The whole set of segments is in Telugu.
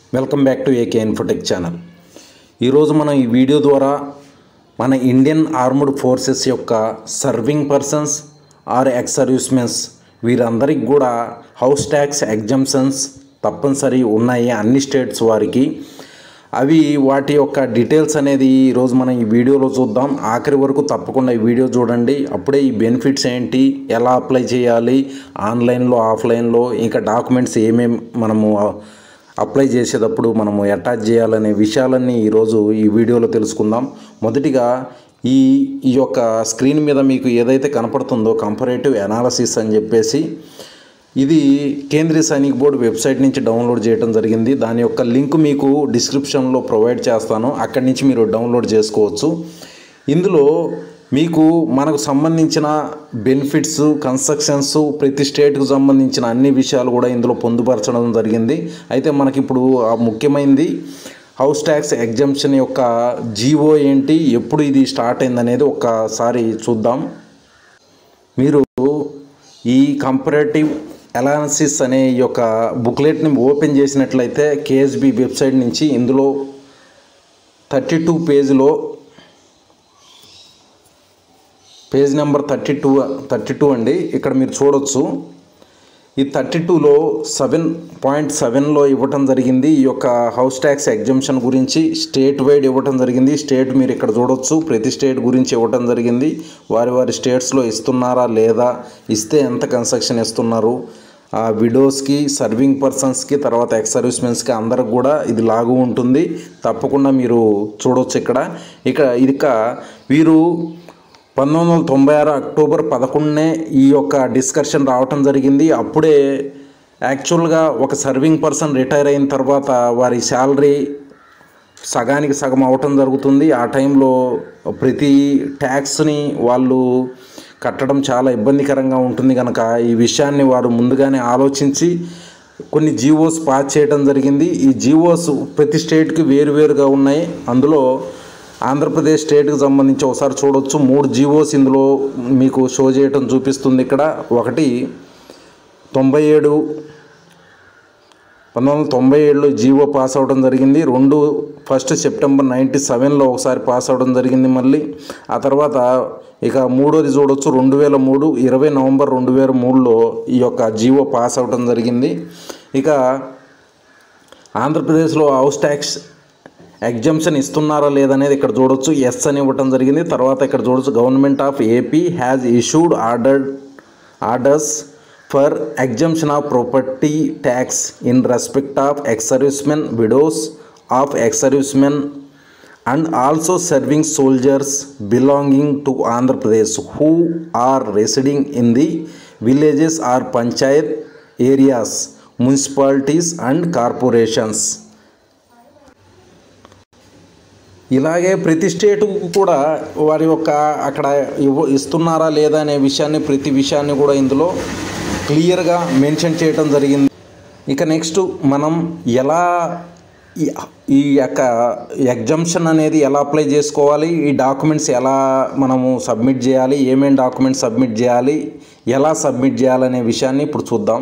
welcome back to AK Infotech channel ఈరోజు మనం ఈ వీడియో ద్వారా మన ఇండియన్ ఆర్మ్డ్ ఫోర్సెస్ యొక్క serving persons or ex servicemens వీరందరికి కూడా హౌస్ ట్యాక్స్ ఎగ్జామ్షన్స్ తప్పనిసరి ఉన్నాయి అన్ని స్టేట్స్ వారికి అవి వాటి యొక్క డీటెయిల్స్ అనేది ఈరోజు మనం ఈ వీడియోలో చూద్దాం ఆఖరి వరకు తప్పకుండా ఈ వీడియో చూడండి అప్పుడే ఈ బెనిఫిట్స్ ఏంటి ఎలా అప్లై చేయాలి ఆన్లైన్లో ఆఫ్లైన్లో ఇంకా డాక్యుమెంట్స్ ఏమేమి మనము అప్లై చేసేటప్పుడు మనము అటాచ్ చేయాలనే విషయాలన్నీ ఈరోజు ఈ వీడియోలో తెలుసుకుందాం మొదటిగా ఈ ఈ యొక్క స్క్రీన్ మీద మీకు ఏదైతే కనపడుతుందో కంపరేటివ్ అనాలసిస్ అని చెప్పేసి ఇది కేంద్రీయ సైనిక బోర్డు వెబ్సైట్ నుంచి డౌన్లోడ్ చేయడం జరిగింది దాని యొక్క లింక్ మీకు డిస్క్రిప్షన్లో ప్రొవైడ్ చేస్తాను అక్కడి నుంచి మీరు డౌన్లోడ్ చేసుకోవచ్చు ఇందులో మీకు మనకు సంబంధించిన బెనిఫిట్స్ కన్స్ట్రక్షన్స్ ప్రతి స్టేట్కు సంబంధించిన అన్ని విషయాలు కూడా ఇందులో పొందుపరచడం జరిగింది అయితే మనకి ఇప్పుడు ఆ ముఖ్యమైనది హౌస్ ట్యాక్స్ ఎగ్జామ్షన్ యొక్క జీవో ఏంటి ఎప్పుడు ఇది స్టార్ట్ అయింది అనేది ఒక్కసారి చూద్దాం మీరు ఈ కంపరేటివ్ అనాలిసిస్ అనే ఈ యొక్క బుక్లెట్ని ఓపెన్ చేసినట్లయితే కేఎస్బి వెబ్సైట్ నుంచి ఇందులో థర్టీ టూ పేజీలో page number thirty two thirty two అండి ఇక్కడ మీరు చూడొచ్చు ఈ థర్టీ టూలో సెవెన్ పాయింట్ సెవెన్లో ఇవ్వటం జరిగింది ఈ యొక్క హౌస్ ట్యాక్స్ ఎగ్జామ్షన్ గురించి స్టేట్ వైడ్ ఇవ్వటం జరిగింది స్టేట్ మీరు ఇక్కడ చూడొచ్చు ప్రతి స్టేట్ గురించి ఇవ్వటం జరిగింది వారి వారి స్టేట్స్లో ఇస్తున్నారా లేదా ఇస్తే ఎంత కన్స్ట్రక్షన్ ఇస్తున్నారు ఆ విడోస్కి సర్వింగ్ పర్సన్స్కి తర్వాత ఎక్స్ సర్వీస్మెన్స్కి అందరికి కూడా ఇది లాగు ఉంటుంది తప్పకుండా మీరు చూడొచ్చు ఇక్కడ ఇక ఇక వీరు పంతొమ్మిది వందల తొంభై ఆరు అక్టోబర్ పదకొండునే ఈ యొక్క డిస్కషన్ రావటం జరిగింది అప్పుడే యాక్చువల్గా ఒక సర్వింగ్ పర్సన్ రిటైర్ అయిన తర్వాత వారి శాలరీ సగానికి సగం అవటం జరుగుతుంది ఆ టైంలో ప్రతి ట్యాక్స్ని వాళ్ళు కట్టడం చాలా ఇబ్బందికరంగా ఉంటుంది కనుక ఈ విషయాన్ని వారు ముందుగానే ఆలోచించి కొన్ని జీవోస్ పాస్ చేయడం జరిగింది ఈ జీవోస్ ప్రతి స్టేట్కి వేరువేరుగా ఉన్నాయి అందులో ఆంధ్రప్రదేశ్ స్టేట్కి సంబంధించి ఒకసారి చూడొచ్చు మూడు జీవోస్ ఇందులో మీకు షో చేయటం చూపిస్తుంది ఇక్కడ ఒకటి తొంభై ఏడు పంతొమ్మిది వందల తొంభై ఏడులో జీవో పాస్ అవ్వడం జరిగింది రెండు ఫస్ట్ సెప్టెంబర్ నైంటీ సెవెన్లో ఒకసారి పాస్ అవ్వడం జరిగింది మళ్ళీ ఆ తర్వాత ఇక మూడోది చూడొచ్చు రెండు వేల మూడు ఇరవై నవంబర్ రెండు వేల మూడులో ఈ యొక్క జీవో పాస్ అవ్వడం జరిగింది ఇక ఆంధ్రప్రదేశ్లో హౌస్ ట్యాక్స్ ఎగ్జామ్షన్ ఇస్తున్నారా లేదనేది ఇక్కడ చూడొచ్చు ఎస్ అని ఇవ్వటం జరిగింది తర్వాత ఇక్కడ చూడొచ్చు government of AP has issued order orders for exemption of property tax in respect of ex servicemen widows of ex servicemen and also serving soldiers belonging to Andhra Pradesh who are residing in the villages are Panchayat areas municipalities and corporations ఇలాగే ప్రతి స్టేటు కూడా వారి యొక్క అక్కడ ఇవ్వ ఇస్తున్నారా లేదా అనే విషయాన్ని ప్రతి విషయాన్ని కూడా ఇందులో క్లియర్గా మెన్షన్ చేయడం జరిగింది ఇక నెక్స్ట్ మనం ఎలా ఈ- ఈ యొక్క ఎగ్జామ్షన్ అనేది ఎలా అప్లై చేసుకోవాలి ఈ డాక్యుమెంట్స్ ఎలా మనము సబ్మిట్ చేయాలి ఏమేమి డాక్యుమెంట్స్ సబ్మిట్ చేయాలి ఎలా సబ్మిట్ చేయాలనే విషయాన్ని ఇప్పుడు చూద్దాం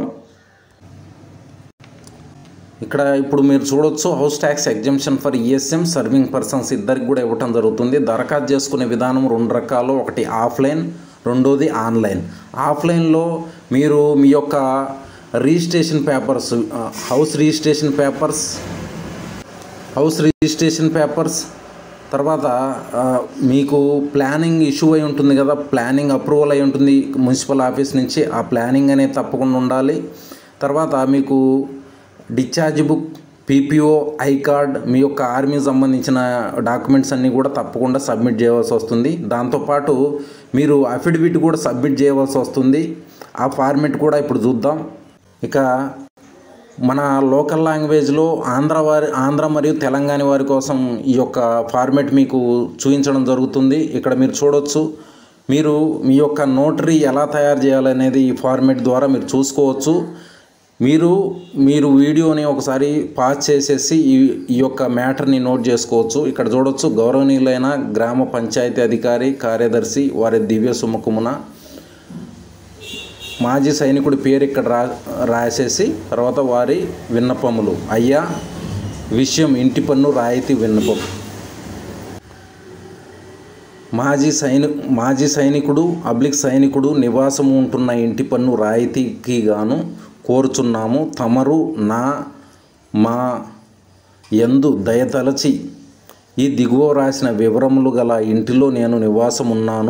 ఇక్కడ ఇప్పుడు మీరు చూడొచ్చు house tax exemption for ESM serving persons ఇద్దరికి కూడా ఇవ్వటం జరుగుతుంది దరఖాస్తు చేసుకునే విధానం రెండు రకాలు ఒకటి ఆఫ్లైన్ రెండోది ఆన్లైన్ ఆఫ్లైన్లో మీరు మీ యొక్క రిజిస్ట్రేషన్ పేపర్స్ ఆ, house registration papers house registration papers తర్వాత ఆ, మీకు ప్లానింగ్ ఇష్యూ అయి ఉంటుంది కదా ప్లానింగ్ అప్రూవల్ అయి ఉంటుంది మున్సిపల్ ఆఫీస్ నుంచి ఆ ప్లానింగ్ అనేది తప్పకుండా ఉండాలి తర్వాత మీకు discharge book PPO I card మీ యొక్క ఆర్మీకి సంబంధించిన డాక్యుమెంట్స్ అన్నీ కూడా తప్పకుండా సబ్మిట్ చేయవలసి వస్తుంది దాంతోపాటు మీరు అఫిడవిట్ కూడా సబ్మిట్ చేయవలసి వస్తుంది ఆ ఫార్మెట్ కూడా ఇప్పుడు చూద్దాం ఇక మన లోకల్ లాంగ్వేజ్లో ఆంధ్ర వారి ఆంధ్ర మరియు తెలంగాణ వారి కోసం ఈ యొక్క ఫార్మెట్ మీకు చూపించడం జరుగుతుంది ఇక్కడ మీరు చూడొచ్చు మీరు మీ యొక్క నోటరీ ఎలా తయారు చేయాలనేది ఈ ఫార్మెట్ ద్వారా మీరు చూసుకోవచ్చు మీరు మీరు వీడియోని ఒకసారి పాజ్ చేసేసి ఈ ఈ యొక్క మ్యాటర్ని నోట్ చేసుకోవచ్చు ఇక్కడ చూడొచ్చు గౌరవనీయులైన గ్రామ పంచాయతీ అధికారి కార్యదర్శి వారి దివ్య సుముఖమున మాజీ సైనికుడి పేరు ఇక్కడ రా రాసేసి తర్వాత వారి విన్నపములు అయ్యా విషయం ఇంటి పన్ను రాయితీ విన్నపం మాజీ సైని మాజీ సైనికుడు అబ్లిక్ సైనికుడు నివాసం ఉంటున్న ఇంటి పన్ను రాయితీకి గాను కోరుచున్నాము తమరు నా మా ఎందు దయతలచి ఈ దిగువ రాసిన వివరములు గల ఇంటిలో నేను నివాసం ఉన్నాను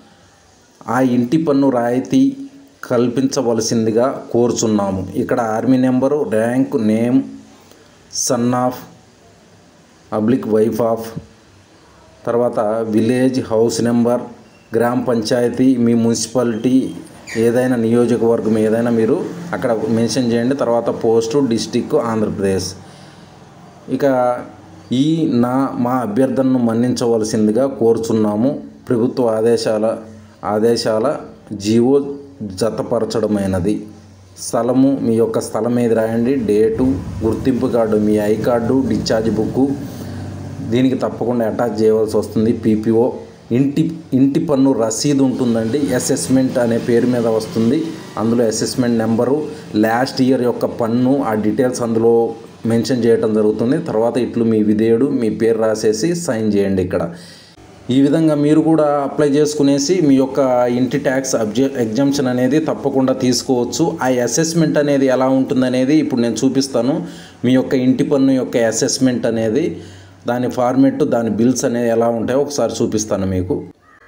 ఆ ఇంటి పన్ను రాయితీ కల్పించవలసిందిగా కోరుచున్నాము ఇక్కడ army number rank name son of oblique wife of తర్వాత విలేజ్ హౌస్ నెంబర్ గ్రామ పంచాయతీ మీ మున్సిపాలిటీ ఏదైనా నియోజకవర్గం ఏదైనా మీరు అక్కడ మెన్షన్ చేయండి తర్వాత పోస్టు డిస్టిక్ ఆంధ్రప్రదేశ్ ఇక ఈ నా మా అభ్యర్థనను మన్నించవలసిందిగా కోరుచున్నాము ప్రభుత్వ ఆదేశాల ఆదేశాల జీవో జతపరచడమైనది స్థలము మీ యొక్క స్థలం ఏది రాయండి డేటు గుర్తింపు కార్డు మీ ఐ కార్డు డిశ్చార్జ్ బుక్కు దీనికి తప్పకుండా అటాచ్ చేయవలసి వస్తుంది పీపీఓ ఇంటి ఇంటి పన్ను రసీదు ఉంటుందండి అసెస్మెంట్ అనే పేరు మీద వస్తుంది అందులో అసెస్మెంట్ నెంబరు లాస్ట్ ఇయర్ యొక్క పన్ను ఆ డీటెయిల్స్ అందులో మెన్షన్ చేయడం జరుగుతుంది తర్వాత ఇట్లు మీ విధేయుడు మీ పేరు రాసేసి సైన్ చేయండి ఇక్కడ ఈ విధంగా మీరు కూడా అప్లై చేసుకునేసి మీ యొక్క ఇంటి ట్యాక్స్ అబ్జె ఎగ్జామ్షన్ అనేది తప్పకుండా తీసుకోవచ్చు ఆ అసెస్మెంట్ అనేది ఎలా ఉంటుందనేది ఇప్పుడు నేను చూపిస్తాను మీ యొక్క ఇంటి పన్ను యొక్క అసెస్మెంట్ అనేది దాని ఫార్మెట్ దాని బిల్స్ అనేది ఎలా ఉంటాయో ఒకసారి చూపిస్తాను మీకు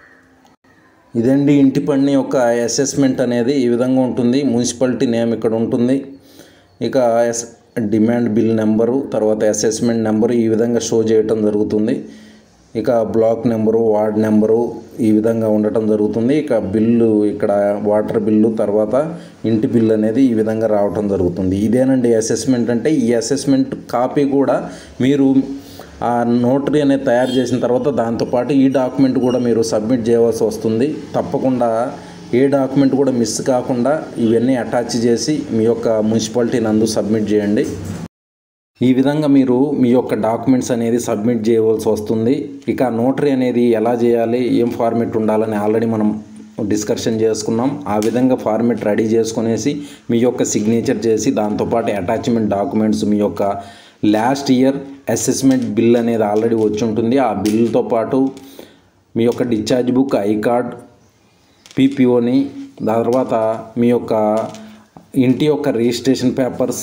ఇదండి ఇంటి పన్ను యొక్క అసెస్మెంట్ అనేది ఈ విధంగా ఉంటుంది మున్సిపాలిటీ నేమ్ ఇక్కడ ఉంటుంది ఇక ఎస్ డిమాండ్ బిల్ నెంబరు తర్వాత అసెస్మెంట్ నెంబరు ఈ విధంగా షో చేయటం జరుగుతుంది ఇక బ్లాక్ నెంబరు వార్డ్ నెంబరు ఈ విధంగా ఉండటం జరుగుతుంది ఇక బిల్లు ఇక్కడ వాటర్ బిల్లు తర్వాత ఇంటి బిల్లు అనేది ఈ విధంగా రావటం జరుగుతుంది ఇదేనండి అసెస్మెంట్ అంటే ఈ అసెస్మెంట్ కాపీ కూడా మీరు ఆ నోటరీ అనేది తయారు చేసిన తర్వాత దాంతోపాటు ఈ డాక్యుమెంట్ కూడా మీరు సబ్మిట్ చేయవలసి వస్తుంది తప్పకుండా ఏ డాక్యుమెంట్ కూడా మిస్ కాకుండా ఇవన్నీ అటాచ్ చేసి మీ యొక్క మున్సిపాలిటీ నందు సబ్మిట్ చేయండి ఈ విధంగా మీరు మీ యొక్క డాక్యుమెంట్స్ అనేది సబ్మిట్ చేయవలసి వస్తుంది ఇక నోటరీ అనేది ఎలా చేయాలి ఏం ఫార్మెట్ ఉండాలని ఆల్రెడీ మనం డిస్కషన్ చేసుకున్నాం ఆ విధంగా ఫార్మెట్ రెడీ చేసుకునేసి మీ యొక్క సిగ్నేచర్ చేసి దాంతోపాటు అటాచ్మెంట్ డాక్యుమెంట్స్ మీ యొక్క లాస్ట్ ఇయర్ అసెస్మెంట్ బిల్ అనేది ఆల్రెడీ వచ్చి ఉంటుంది ఆ బిల్తో పాటు మీ యొక్క డిశ్చార్జ్ బుక్ ఐ కార్డ్ పీపీఓని తర్వాత మీ యొక్క ఇంటి యొక్క registration papers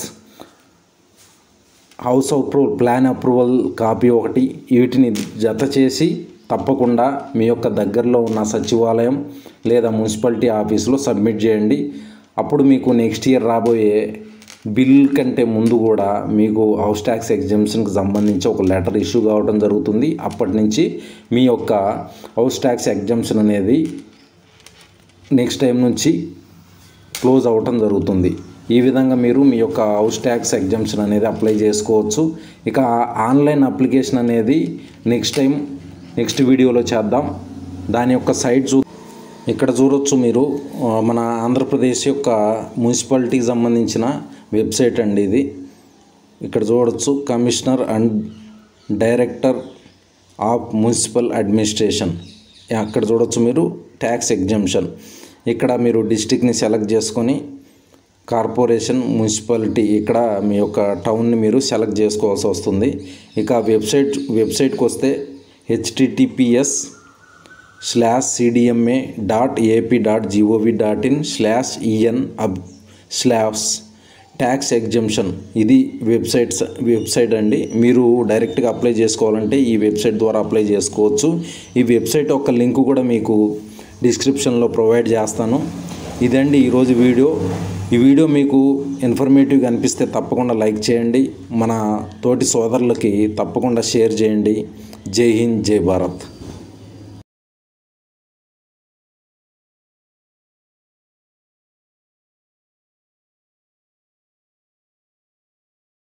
house approval plan approval copy ఒకటి వీటిని జత చేసి తప్పకుండా మీ యొక్క దగ్గరలో ఉన్న సచివాలయం లేదా మున్సిపాలిటీ ఆఫీసులో సబ్మిట్ చేయండి అప్పుడు మీకు నెక్స్ట్ ఇయర్ రాబోయే బిల్ కంటే ముందు కూడా మీకు హౌస్ ట్యాక్స్ ఎగ్జామ్షన్కి సంబంధించి ఒక లెటర్ ఇష్యూ కావడం జరుగుతుంది అప్పటి నుంచి మీ యొక్క హౌస్ ట్యాక్స్ ఎగ్జామ్షన్ అనేది నెక్స్ట్ టైం నుంచి క్లోజ్ అవ్వటం జరుగుతుంది ఈ విధంగా మీరు మీ యొక్క హౌస్ ట్యాక్స్ ఎగ్జామ్షన్ అనేది అప్లై చేసుకోవచ్చు ఇక ఆన్లైన్ అప్లికేషన్ అనేది నెక్స్ట్ టైం నెక్స్ట్ వీడియోలో చేద్దాం దాని యొక్క సైట్ చూ ఇక్కడ చూడొచ్చు మీరు ఆ, మన ఆంధ్రప్రదేశ్ యొక్క మున్సిపాలిటీకి సంబంధించిన వెబ్సైట్ అండి ఇది ఇక్కడ చూడొచ్చు commissioner and director of municipal administration అక్కడ చూడొచ్చు మీరు ట్యాక్స్ ఎగ్జామ్షన్ ఇక్కడ మీరు డిస్టిక్ని సెలెక్ట్ చేసుకొని కార్పొరేషన్ మున్సిపాలిటీ ఇక్కడ మీ యొక్క టౌన్ని మీరు సెలెక్ట్ చేసుకోవాల్సి వస్తుంది ఇక వెబ్సైట్ వెబ్సైట్కి వస్తే HTTPS slash CDMA dot AP dot GOV dot IN slash EN ab slash tax exemption ఇది వెబ్సైట్స్ వెబ్సైట్ అండి మీరు డైరెక్ట్గా అప్లై చేసుకోవాలంటే ఈ వెబ్సైట్ ద్వారా అప్లై చేసుకోవచ్చు ఈ వెబ్సైట్ యొక్క లింక్ కూడా మీకు డిస్క్రిప్షన్లో ప్రొవైడ్ చేస్తాను ఇదండి ఈరోజు వీడియో ఈ వీడియో మీకు ఇన్ఫర్మేటివ్గా అనిపిస్తే తప్పకుండా లైక్ చేయండి మన తోటి సోదరులకి తప్పకుండా షేర్ చేయండి జై హింద్ జై భారత్